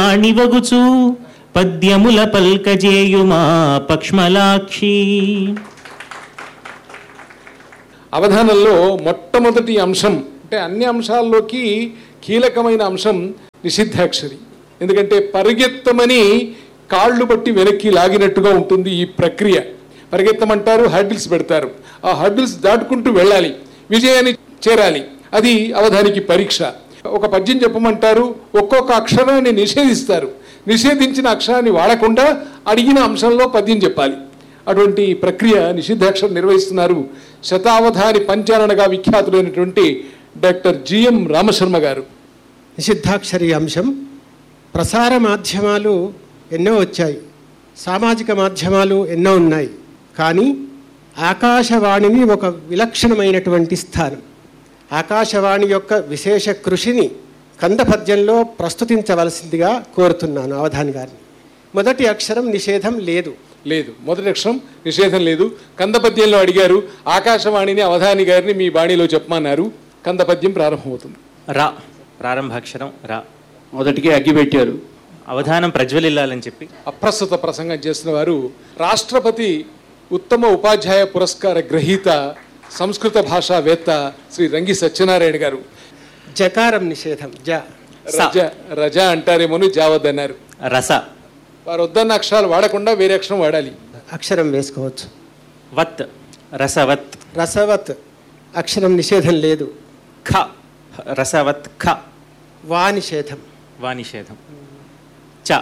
అణివగుచు పద్యముల పల్కజేయుమా పక్ష్మలాక్షి అవధానంలో మొట్టమొదటి అంశం అంటే అన్ని అంశాల్లోకి కీలకమైన అంశం నిషిద్ధాక్షరి ఎందుకంటే పరిగెత్తమని కాళ్ళు బట్టి వెనక్కి లాగినట్టుగా ఉంటుంది ఈ ప్రక్రియ పరిగెత్తమంటారు హర్డిల్స్ పెడతారు ఆ హర్డిల్స్ దాటుకుంటూ వెళ్ళాలి విజయాన్ని చేరాలి అది అవధానికి పరీక్ష ఒక పద్యం చెప్పమంటారు ఒక్కొక్క అక్షరాన్ని నిషేధిస్తారు నిషేధించిన అక్షరాన్ని వాడకుండా అడిగిన అంశంలో పద్యం చెప్పాలి అటువంటి ప్రక్రియ నిషిద్ధాక్షరం నిర్వహిస్తున్నారు శతావధాని పంచారణగా విఖ్యాతులైనటువంటి డాక్టర్ జిఎం రామశర్మ గారు నిషిద్ధాక్షరి అంశం ప్రసార మాధ్యమాలు ఎన్నో వచ్చాయి సామాజిక మాధ్యమాలు ఎన్నో ఉన్నాయి కానీ ఆకాశవాణిని ఒక విలక్షణమైనటువంటి స్థానం ఆకాశవాణి యొక్క విశేష కృషిని కందపద్యంలో ప్రస్తుతించవలసిందిగా కోరుతున్నాను అవధాని గారిని మొదటి అక్షరం నిషేధం లేదు లేదు మొదటి అక్షరం నిషేధం లేదు కందపద్యంలో అడిగారు ఆకాశవాణిని అవధాని గారిని మీ బాణీలో చెప్పమన్నారు కందపద్యం ప్రారంభమవుతుంది రా ప్రారంభాక్షరం రా మొదటికి అగ్గి పెట్టారు అవధానం ప్రజ్వలిల్లాలని చెప్పి అప్రస్తుత ప్రసంగం చేస్తున్న వారు రాష్ట్రపతి ఉత్తమ ఉపాధ్యాయ పురస్కార గ్రహీత సంస్కృత భాషావేత్త శ్రీ రంగి సత్యనారాయణ గారు జకారం నిషేధం జ రజ రజ అంటారేమోని జావద్దన్నారు రస వారు వద్దన్న అక్షరాలు వాడకుండా వేరే అక్షరం వాడాలి అక్షరం వేసుకోవచ్చు వత్ రసవత్ రసవత్ అక్షరం నిషేధం లేదు ఖ రసవత్ ఖ వా నిషేధం వా నిషేధం చ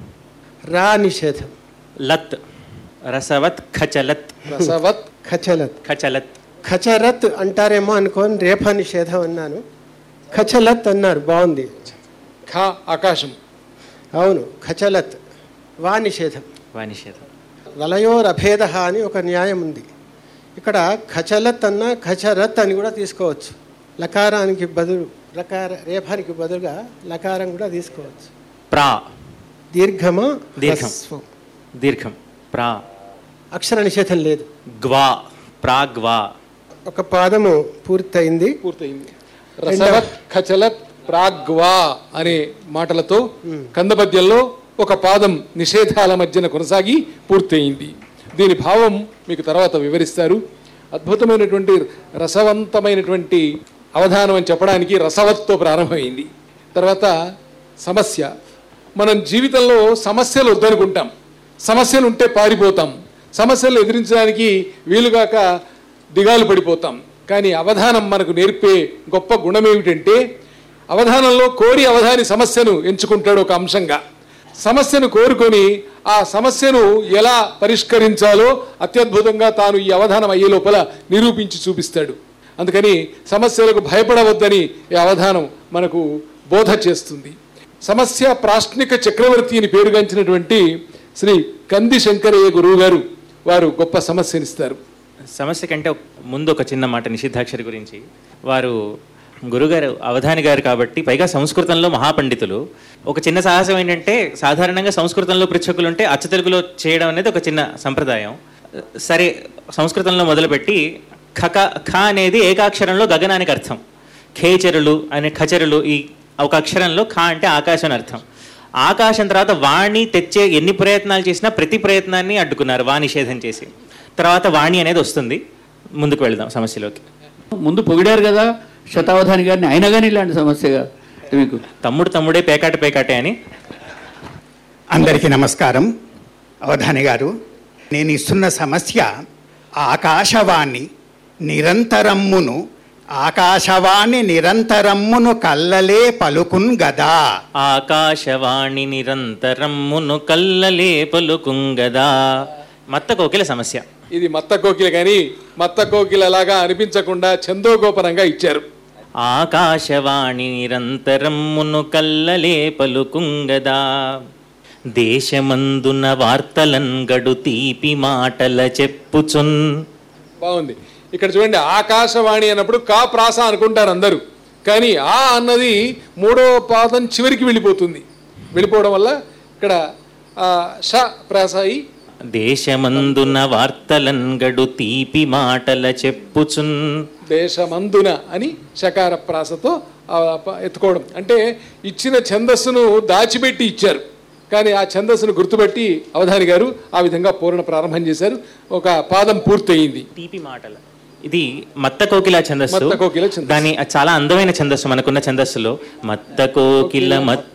రా నిషేధం లత్ రసవత్ ఖచలత్ రసవత్ ఖచలత్ ఖచలత్ ఖచరత్ అంటారేమో అనుకోని రేఫ నిషేధం అన్నాను ఖచలత్ అన్నారు బాగుంది ఖ ఆకాశం అవును ఖచలత్ వా నిషేధం వా నిషేధం వలయోరభేద అని ఒక న్యాయం ఉంది ఇక్కడ ఖచలత్ అన్న ఖచరత్ అని కూడా తీసుకోవచ్చు లకారానికి బదులు లకార రేఫానికి బదులుగా లకారం కూడా తీసుకోవచ్చు ప్రా దీర్ఘమా దీర్ఘం. హ్రస్వం. దీర్ఘం ప్రా అక్షర నిషేధం లేదు గ్వా ప్రాగ్వా ఒక పాదము పూర్తయింది పూర్తయింది రసవత్ ఖచలత్ ప్రాగ్వా అనే మాటలతో కందపద్యంలో ఒక పాదం నిషేధాల మధ్యన కొనసాగి పూర్తయింది దీని భావం మీకు తర్వాత వివరిస్తారు అద్భుతమైనటువంటి రసవంతమైనటువంటి అవధానం అని చెప్పడానికి రసవత్తో ప్రారంభమైంది తర్వాత సమస్య మనం జీవితంలో సమస్యలు వద్దనుకుంటాం సమస్యలు ఉంటే పారిపోతాం సమస్యలు ఎదిరించడానికి వీలుగాక దిగాలు పడిపోతాం కానీ అవధానం మనకు నేర్పే గొప్ప గుణం ఏమిటంటే అవధానంలో కోరి అవధాని సమస్యను ఎంచుకుంటాడు ఒక అంశంగా సమస్యను కోరుకొని ఆ సమస్యను ఎలా పరిష్కరించాలో అత్యద్భుతంగా తాను ఈ అవధానం అయ్యే లోపల నిరూపించి చూపిస్తాడు అందుకని సమస్యలకు భయపడవద్దని ఈ అవధానం మనకు బోధ చేస్తుంది సమస్య ప్రాశ్నిక చక్రవర్తి అని పేరుగాంచినటువంటి శ్రీ కంది శంకరయ్య గురువు గారు వారు గొప్ప సమస్యనిస్తారు సమస్య కంటే ఒక- ముందు ఒక చిన్న మాట నిషిద్ధాక్షరి గురించి వారు గురుగారు అవధాని గారు కాబట్టి పైగా సంస్కృతంలో మహాపండితులు ఒక చిన్న సాహసం ఏంటంటే సాధారణంగా సంస్కృతంలో పృచ్ఛకులు ఉంటే అచ్చ తెలుగులో చేయడం అనేది ఒక చిన్న సంప్రదాయం సరే సంస్కృతంలో మొదలుపెట్టి ఖక ఖ అనేది ఏకాక్షరంలో గగనానికి అర్థం ఖేచరులు అనే ఖచరులు ఈ ఒక అక్షరంలో ఖ అంటే ఆకాశం అని అర్థం ఆకాశం తర్వాత వాణి తెచ్చే ఎన్ని ప్రయత్నాలు చేసినా ప్రతి ప్రయత్నాన్ని అడ్డుకున్నారు వా నిషేధం చేసి తర్వాత వాణి అనేది వస్తుంది ముందుకు వెళదాం సమస్యలోకి ముందు పొగిడారు కదా శతావధాని గారిని అయినా కానీ ఇలాంటి సమస్యగా మీకు తమ్ముడు తమ్ముడే పేకాట పేకాటే అని అందరికీ నమస్కారం అవధాని గారు నేను ఇస్తున్న సమస్య ఆకాశవాణి నిరంతరమ్మును ఆకాశవాణి నిరంతరమ్మును కల్లలే పలుకున్ గదా ఆకాశవాణి నిరంతరమ్మును కల్లలే పలుకుంగదా మత్త కోకిల సమస్య ఇది మత్త కోకిల కానీ మత్త కోకిల లాగా అనిపించకుండా చందోగోపరంగా ఇచ్చారు ఆకాశవాణి నిరంతరమ్మును కల్లలే పలుకుంగదా దేశమందున వార్తలన్ గడు తీపి మాటల చెప్పుచున్ బాగుంది ఇక్కడ చూడండి ఆకాశవాణి అన్నప్పుడు కా ప్రాస అనుకుంటారు అందరూ కానీ ఆ అన్నది మూడవ పాదం చివరికి వెళ్ళిపోతుంది వెళ్ళిపోవడం వల్ల ఇక్కడ ఆ, ష ప్రాస అయి దేశమందున వార్తలన్ గడు తీపి మాటల చెప్పుచున్ దేశమందున అని షకార ప్రాసతో ఆ ప- ఎత్తుకోవడం అంటే ఇచ్చిన ఛందస్సును దాచిపెట్టి ఇచ్చారు కానీ ఆ ఛందస్సును గుర్తుపెట్టి అవధాని గారు ఆ విధంగా పూరణ ప్రారంభం చేశారు ఒక పాదం పూర్తయింది తీపి మాటల ఇది మత్త కోకిల ఛందస్సు మత్త కోకిల ఛందస్సు. దాని అది చాలా అందమైన ఛందస్సు మనకున్న ఛందస్సులో మత్త కోకిల మత్త